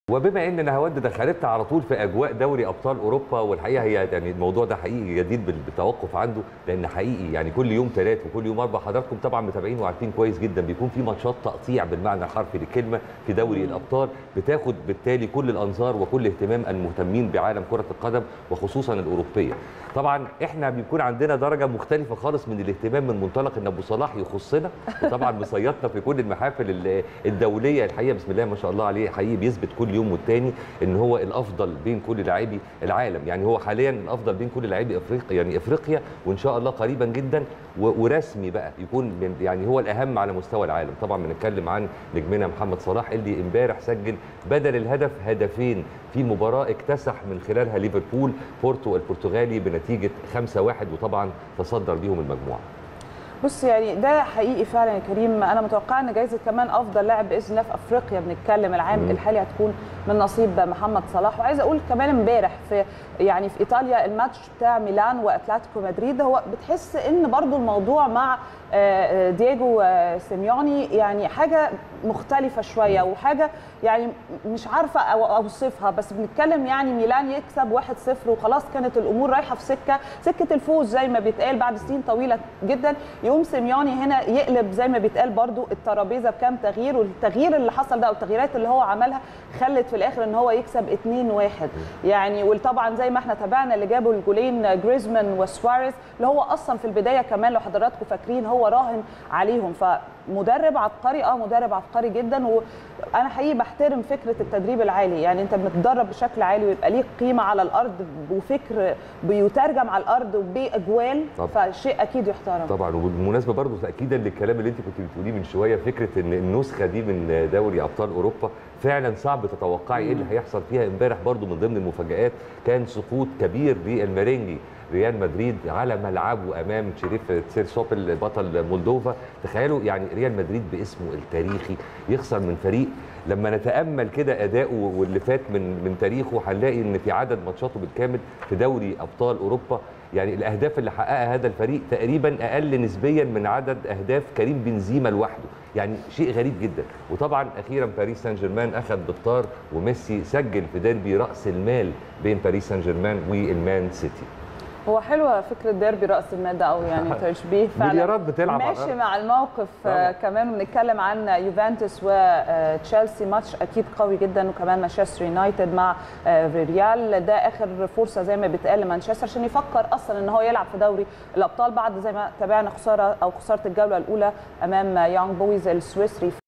وبما ان نهاوند دخلتنا على طول في اجواء دوري ابطال اوروبا والحقيقه هي يعني الموضوع ده حقيقي جديد بال- بالتوقف عنده لان حقيقي يعني كل يوم ثلاث وكل يوم اربع حضراتكم طبعا متابعين وعارفين كويس جدا بيكون في ماتشات تقطيع بالمعنى الحرفي للكلمه في دوري الابطال بتاخد بالتالي كل الانظار وكل اهتمام المهتمين بعالم كره القدم وخصوصا الاوروبيه طبعا احنا بيكون عندنا درجه مختلفه خالص من الاهتمام من منطلق ان ابو صلاح يخصنا وطبعا مصيطنا في كل المحافل ال- الدوليه الحقيقه بسم الله ما شاء الله عليه حقيقي بيثبت كل يوم والتاني ان هو الافضل بين كل لاعبي العالم يعني هو حاليا الافضل بين كل لاعبي افريقيا يعني افريقيا وان شاء الله قريبا جدا و- ورسمي بقى يكون من يعني هو الاهم على مستوى العالم طبعا بنتكلم عن نجمنا محمد صلاح اللي امبارح سجل بدل الهدف هدفين في مباراه اكتسح من خلالها ليفربول بورتو البرتغالي بنتيجه 5-1 وطبعا تصدر بيهم المجموعه بص يعني ده حقيقي فعلا يا كريم انا متوقعه ان جائزه كمان افضل لاعب باذن الله في افريقيا بنتكلم العام مم. الحالي هتكون من نصيب محمد صلاح وعايزه اقول كمان امبارح في يعني في ايطاليا الماتش بتاع ميلان واتلتيكو مدريد هو بتحس ان برضو الموضوع مع آه، آه، دييجو آه، سيميوني يعني حاجه مختلفه شويه وحاجه يعني مش عارفه أو- اوصفها بس بنتكلم يعني ميلان يكسب 1-0 وخلاص كانت الامور رايحه في سكه سكه الفوز زي ما بيتقال بعد سنين طويله جدا يقوم سيميوني هنا يقلب زي ما بيتقال برضو الترابيزه بكام تغيير والتغيير اللي حصل ده او التغييرات اللي هو عملها خلت في الاخر ان هو يكسب 2-1 يعني وطبعا زي ما احنا تابعنا اللي جابوا الجولين جريزمان وسواريز اللي هو اصلا في البدايه كمان لو حضراتكم فاكرين هو راهن عليهم فمدرب عبقري اه مدرب عبقري جدا وانا حقيقي بحترم فكره التدريب العالي يعني انت بتتدرب بشكل عالي ويبقى ليك قيمه على الارض وفكر بيترجم على الارض وباجوال طبعا. فشيء اكيد يحترم طبعا وبالمناسبه برضو تاكيدا للكلام اللي انت كنت بتقوليه من شويه فكره ان النسخه دي من دوري ابطال اوروبا فعلا صعب تتوقعي ايه اللي هيحصل فيها امبارح برضو من ضمن المفاجات كان سقوط كبير للمارينجي ريال مدريد على ملعبه امام شريف سيرسوبل بطل مولدوفا تخيلوا يعني ريال مدريد باسمه التاريخي يخسر من فريق لما نتامل كده اداؤه واللي فات من من تاريخه هنلاقي ان في عدد ماتشاته بالكامل في دوري ابطال اوروبا يعني الاهداف اللي حققها هذا الفريق تقريبا اقل نسبيا من عدد اهداف كريم بنزيما لوحده يعني شيء غريب جدا وطبعا اخيرا باريس سان جيرمان اخذ بالطار وميسي سجل في ديربي راس المال بين باريس سان جيرمان والمان سيتي هو حلوه فكره ديربي راس المال ده او يعني تشبيه فعلا مليارات بتلعب على ماشي الأرض. مع الموقف طبعا. آه، كمان بنتكلم عن يوفنتوس وتشيلسي ماتش اكيد قوي جدا وكمان مانشستر يونايتد مع آه، ريال ده اخر فرصه زي ما بيتقال لمانشستر عشان يفكر اصلا ان هو يلعب في دوري الابطال بعد زي ما تابعنا خساره او خساره الجوله الاولى امام يونج بويز السويسري